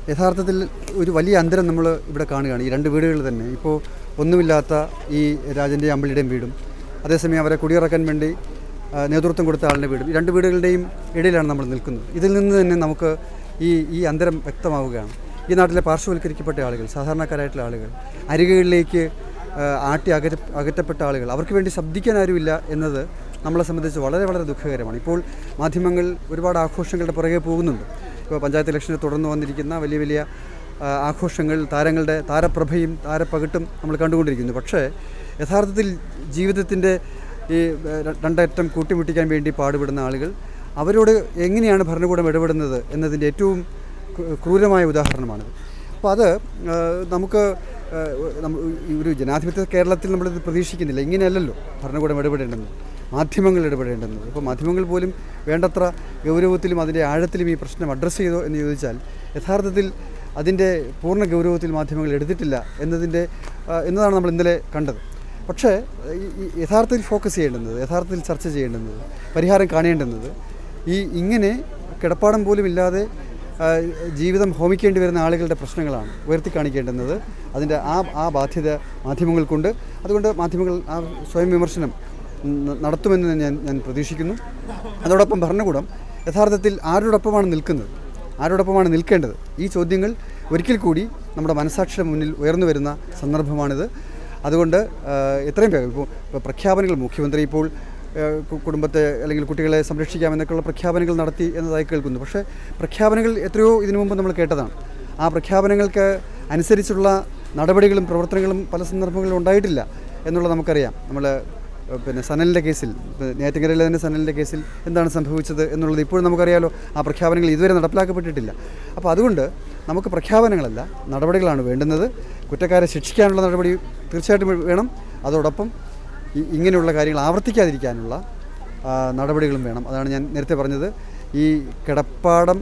യഥാർത്ഥത്തിൽ ഒരു വലിയ അന്തരം നമ്മൾ ഇവിടെ കാണുകയാണ് ഈ രണ്ട് വീടുകൾ തന്നെ ഇപ്പോൾ ഒന്നുമില്ലാത്ത ഈ രാജൻ്റെയും അമ്പിളിയുടെയും വീടും അതേസമയം അവരെ കുടിയിറക്കാൻ വേണ്ടി ആ, നേതൃത്വം കൊടുത്ത ആളുടെ വീടും ഈ രണ്ട് വീടുകളുടെയും ഇടയിലാണ് നമ്മൾ നിൽക്കുന്നത് ഇതിൽ നിന്ന് തന്നെ നമുക്ക് ഈ ഈ അന്തരം വ്യക്തമാവുകയാണ് ഈ നാട്ടിലെ പാർശ്വവൽക്കരിക്കപ്പെട്ട ആളുകൾ സാധാരണക്കാരായിട്ടുള്ള ആളുകൾ അരികുകളിലേക്ക് ആ, ആട്ടി അകറ്റ അകറ്റപ്പെട്ട ആളുകൾ അവർക്ക് വേണ്ടി ശബ്ദിക്കാൻ ആരുമില്ല എന്നത് നമ്മളെ സംബന്ധിച്ച് വളരെ വളരെ ദുഃഖകരമാണ് ഇപ്പോൾ മാധ്യമങ്ങൾ ഒരുപാട് ആഘോഷങ്ങളുടെ പുറകെ പോകുന്നുണ്ട് ഇപ്പോൾ പഞ്ചായത്ത് ഇലക്ഷനെ തുടർന്ന് വന്നിരിക്കുന്ന വലിയ വലിയ ആ, ആഘോഷങ്ങൾ താരങ്ങളുടെ താരപ്രഭയും താരപ്പകിട്ടും നമ്മൾ കണ്ടുകൊണ്ടിരിക്കുന്നു പക്ഷേ യഥാർത്ഥത്തിൽ ജീവിതത്തിൻ്റെ ഈ ആ, ര- രണ്ടറ്റം കൂട്ടിമുട്ടിക്കാൻ വേണ്ടി പാടുപെടുന്ന ആളുകൾ അവരോട് എങ്ങനെയാണ് ഭരണകൂടം ഇടപെടുന്നത് എന്നതിൻ്റെ ഏറ്റവും ക്രൂ- ക്രൂരമായ ഉദാഹരണമാണിത് അപ്പോൾ അത് ആ, നമുക്ക് ആ, നമ്മ- ഈ ഒരു ജനാധിപത്യ കേരളത്തിൽ നമ്മളിത് പ്രതീക്ഷിക്കുന്നില്ല ഇങ്ങനെയല്ലല്ലോ ഭരണകൂടം ഇടപെടേണ്ടുന്നത് മാധ്യമങ്ങൾ ഇടപെടേണ്ടുന്നത് ഇപ്പോൾ മാധ്യമങ്ങൾ പോലും വേണ്ടത്ര ഗൗരവത്തിലും അതിൻ്റെ ആഴത്തിലും ഈ പ്രശ്നം അഡ്രസ്സ് ചെയ്തോ എന്ന് ചോദിച്ചാൽ യഥാർത്ഥത്തിൽ അതിൻ്റെ പൂർണ്ണ ഗൗരവത്തിൽ മാധ്യമങ്ങൾ എടുത്തിട്ടില്ല എന്നതിൻ്റെ ആ, എന്നതാണ് നമ്മൾ ഇന്നലെ കണ്ടത് പക്ഷേ ഈ- ഈ യഥാർത്ഥത്തിൽ ഫോക്കസ് ചെയ്യേണ്ടുന്നത് യഥാർത്ഥത്തിൽ ചർച്ച ചെയ്യേണ്ടുന്നത് പരിഹാരം കാണേണ്ടുന്നത് ഈ ഇങ്ങനെ കിടപ്പാടം പോലും ഇല്ലാതെ ആ, ജീവിതം ഹോമിക്കേണ്ടി വരുന്ന ആളുകളുടെ പ്രശ്നങ്ങളാണ് ഉയർത്തി കാണിക്കേണ്ടുന്നത് അതിൻ്റെ ആ ആ ബാധ്യത മാധ്യമങ്ങൾക്കുണ്ട് അതുകൊണ്ട് മാധ്യമങ്ങൾ ആ സ്വയം വിമർശനം ന- നടത്തുമെന്ന് ഞാൻ ഞാൻ പ്രതീക്ഷിക്കുന്നു അതോടൊപ്പം ഭരണകൂടം യഥാർത്ഥത്തിൽ ആരോടൊപ്പമാണ് നിൽക്കുന്നത് ആരോടൊപ്പമാണ് നിൽക്കേണ്ടത് ഈ ചോദ്യങ്ങൾ ഒരിക്കൽ കൂടി നമ്മുടെ മനസാക്ഷിയുടെ മുന്നിൽ ഉയർന്നു വരുന്ന സന്ദർഭമാണിത് അതുകൊണ്ട് ആ, എത്രയും വേഗം ഇപ്പോൾ ഇപ്പോൾ പ്രഖ്യാപനങ്ങൾ മുഖ്യമന്ത്രി ഇപ്പോൾ ആ, കു- കുടുംബത്തെ അല്ലെങ്കിൽ കുട്ടികളെ സംരക്ഷിക്കാമെന്നൊക്കെയുള്ള പ്രഖ്യാപനങ്ങൾ നടത്തി എന്നതായി കേൾക്കുന്നു പക്ഷേ പ്രഖ്യാപനങ്ങൾ എത്രയോ ഇതിനു മുമ്പ് നമ്മൾ കേട്ടതാണ് ആ പ്രഖ്യാപനങ്ങൾക്ക് അനുസരിച്ചുള്ള നടപടികളും പ്രവർത്തനങ്ങളും പല സന്ദർഭങ്ങളിലും ഉണ്ടായിട്ടില്ല എന്നുള്ളത് നമുക്കറിയാം നമ്മൾ ഏഹ് പിന്നെ സനലിൻ്റെ കേസിൽ ഇപ്പം നേറ്റങ്കരയിലെ തന്നെ സനലിൻ്റെ കേസിൽ എന്താണ് സംഭവിച്ചത് എന്നുള്ളത് ഇപ്പോഴും നമുക്കറിയാലോ ആ പ്രഖ്യാപനങ്ങൾ ഇതുവരെ നടപ്പിലാക്കപ്പെട്ടിട്ടില്ല അപ്പോൾ അതുകൊണ്ട് നമുക്ക് പ്രഖ്യാപനങ്ങളല്ല നടപടികളാണ് വേണ്ടുന്നത് കുറ്റക്കാരെ ശിക്ഷിക്കാനുള്ള നടപടി തീർച്ചയായിട്ടും വേണം അതോടൊപ്പം ഈ- ഇങ്ങനെയുള്ള കാര്യങ്ങൾ ആവർത്തിക്കാതിരിക്കാനുള്ള ആ, നടപടികളും വേണം അതാണ് ഞാൻ നേരത്തെ പറഞ്ഞത് ഈ കിടപ്പാടം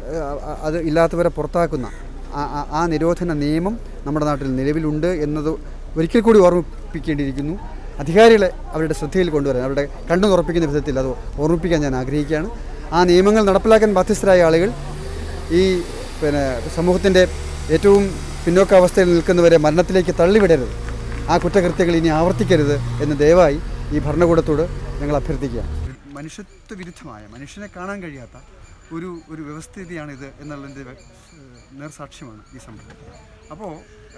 ആ, അത് ഇല്ലാത്തവരെ പുറത്താക്കുന്ന ആ- ആ- ആ നിരോധന നിയമം നമ്മുടെ നാട്ടിൽ നിലവിലുണ്ട് എന്നത് ഒരിക്കൽ കൂടി ഓർമ്മിപ്പിക്കേണ്ടിയിരിക്കുന്നു അധികാരികളെ അവരുടെ ശ്രദ്ധയിൽ കൊണ്ടുവരാൻ അവരുടെ കണ്ണു തുറപ്പിക്കുന്ന വിധത്തിൽ അത് ഓർമ്മിപ്പിക്കാൻ ഞാൻ ആഗ്രഹിക്കുകയാണ് ആ നിയമങ്ങൾ നടപ്പിലാക്കാൻ ബാധ്യസ്ഥരായ ആളുകൾ ഈ പിന്നെ സമൂഹത്തിൻ്റെ ഏറ്റവും പിന്നോക്കാവസ്ഥയിൽ നിൽക്കുന്നവരെ മരണത്തിലേക്ക് തള്ളിവിടരുത് ആ കുറ്റകൃത്യങ്ങൾ ഇനി ആവർത്തിക്കരുത് എന്ന് ദയവായി ഈ ഭരണകൂടത്തോട് ഞങ്ങൾ അഭ്യർത്ഥിക്കുകയാണ് മനുഷ്യത്വ വിരുദ്ധമായ മനുഷ്യനെ കാണാൻ കഴിയാത്ത ഒരു ഒരു വ്യവസ്ഥിതിയാണിത് എന്നുള്ളതിൻ്റെ വ്യ- ഏഹ് നേർസാക്ഷ്യമാണ് ഈ സംഭവം അപ്പോൾ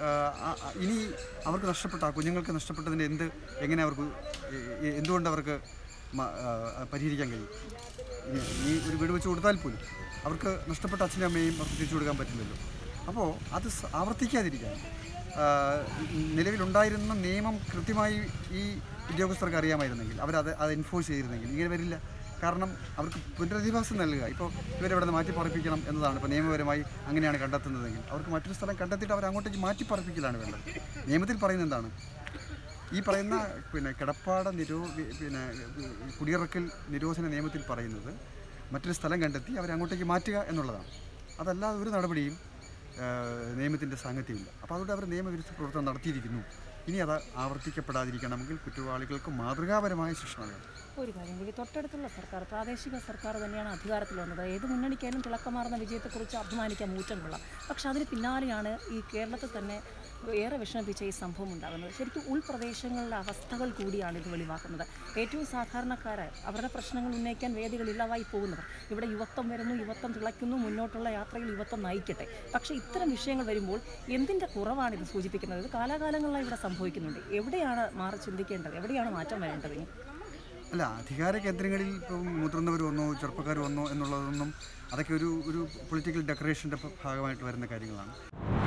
ഇനി അവർക്ക് നഷ്ടപ്പെട്ട ആ കുഞ്ഞുങ്ങൾക്ക് നഷ്ടപ്പെട്ടതിൻ്റെ എന്ത് എങ്ങനെ അവർക്ക് എ- എ- എന്തുകൊണ്ട് അവർക്ക് മ- ആ, പരിഹരിക്കാൻ കഴിയും ഇനി ഈ ഒരു വീട് വെച്ച് കൊടുത്താൽ പോലും അവർക്ക് നഷ്ടപ്പെട്ട അച്ഛനും അമ്മയും അവർക്ക് തിരിച്ചു കൊടുക്കാൻ പറ്റില്ലല്ലോ അപ്പോൾ അത് സ- ആവർത്തിക്കാതിരിക്കാൻ ആ, നിലവിലുണ്ടായിരുന്ന നിയമം കൃത്യമായി ഈ ഉദ്യോഗസ്ഥർക്ക് അറിയാമായിരുന്നെങ്കിൽ അവരത് അത് എൻഫോഴ്സ് ചെയ്തിരുന്നെങ്കിൽ ഇങ്ങനെ വരില്ല കാരണം അവർക്ക് പുനരധിവാസം നൽകുക ഇപ്പോൾ ഇവരെ ഇവിടെ നിന്ന് മാറ്റി പറപ്പിക്കണം എന്നതാണ് ഇപ്പോൾ നിയമപരമായി അങ്ങനെയാണ് കണ്ടെത്തുന്നതെങ്കിൽ അവർക്ക് മറ്റൊരു സ്ഥലം കണ്ടെത്തിയിട്ട് അവർ അങ്ങോട്ടേക്ക് മാറ്റി പറപ്പിക്കലാണ് വേണ്ടത് നിയമത്തിൽ പറയുന്നത് എന്താണ് ഈ പറയുന്ന പിന്നെ കിടപ്പാട നിരോ വി- പിന്നെ കുടിയിറക്കൽ നിരോധന നിയമത്തിൽ പറയുന്നത് മറ്റൊരു സ്ഥലം കണ്ടെത്തി അവരെ അങ്ങോട്ടേക്ക് മാറ്റുക എന്നുള്ളതാണ് അതല്ലാതെ ഒരു നടപടിയും നിയമത്തിൻ്റെ സാങ്കത്യമില്ല അപ്പോൾ അതുകൊണ്ട് അവർ നിയമവിരുദ്ധ പ്രവർത്തനം നടത്തിയിരിക്കുന്നു ഇനി അത് ആവർത്തിക്കപ്പെടാതിരിക്കണമെങ്കിൽ കുറ്റവാളികൾക്ക് മാതൃകാപരമായ ശിക്ഷ നൽകണം ഒരു കാര്യം കൂടി തൊട്ടടുത്തുള്ള സർക്കാർ പ്രാദേശിക സർക്കാർ തന്നെയാണ് അധികാരത്തിൽ വന്നത് ഏത് മുന്നണിക്കായാലും തിളക്കമാർന്ന വിജയത്തെക്കുറിച്ച് അഭിമാനിക്കാൻ മൂറ്റം കൊള്ളാം പക്ഷെ അതിന് പിന്നാലെയാണ് ഈ കേരളത്തിൽ തന്നെ ഏറെ വിഷമിപ്പിച്ച ഈ സംഭവം ഉണ്ടാകുന്നത് ശരിക്കും ഉൾപ്രദേശങ്ങളിലെ അവസ്ഥകൾ കൂടിയാണ് ഇത് വെളിവാക്കുന്നത് ഏറ്റവും സാധാരണക്കാരായ അവരുടെ പ്രശ്നങ്ങൾ ഉന്നയിക്കാൻ വേദികൾ ഇല്ലാതായി പോകുന്നവർ ഇവിടെ യുവത്വം വരുന്നു യുവത്വം തിളയ്ക്കുന്നു മുന്നോട്ടുള്ള യാത്രയിൽ യുവത്വം നയിക്കട്ടെ പക്ഷേ ഇത്തരം വിഷയങ്ങൾ വരുമ്പോൾ എന്തിൻ്റെ കുറവാണ് ഇത് സൂചിപ്പിക്കുന്നത് ഇത് കാലാകാലങ്ങളായി ഇവിടെ സംഭവിക്കുന്നുണ്ട് എവിടെയാണ് മാറി ചിന്തിക്കേണ്ടത് എവിടെയാണ് മാറ്റം വരേണ്ടത് ഇനി അല്ല അധികാര കേന്ദ്രങ്ങളിൽ ഇപ്പം മുതിർന്നവർ വന്നോ ചെറുപ്പക്കാർ വന്നോ എന്നുള്ളതൊന്നും അതൊക്കെ ഒരു ഒരു പൊളിറ്റിക്കൽ ഡെക്കറേഷൻ്റെ ഭാഗമായിട്ട് വരുന്ന കാര്യങ്ങളാണ്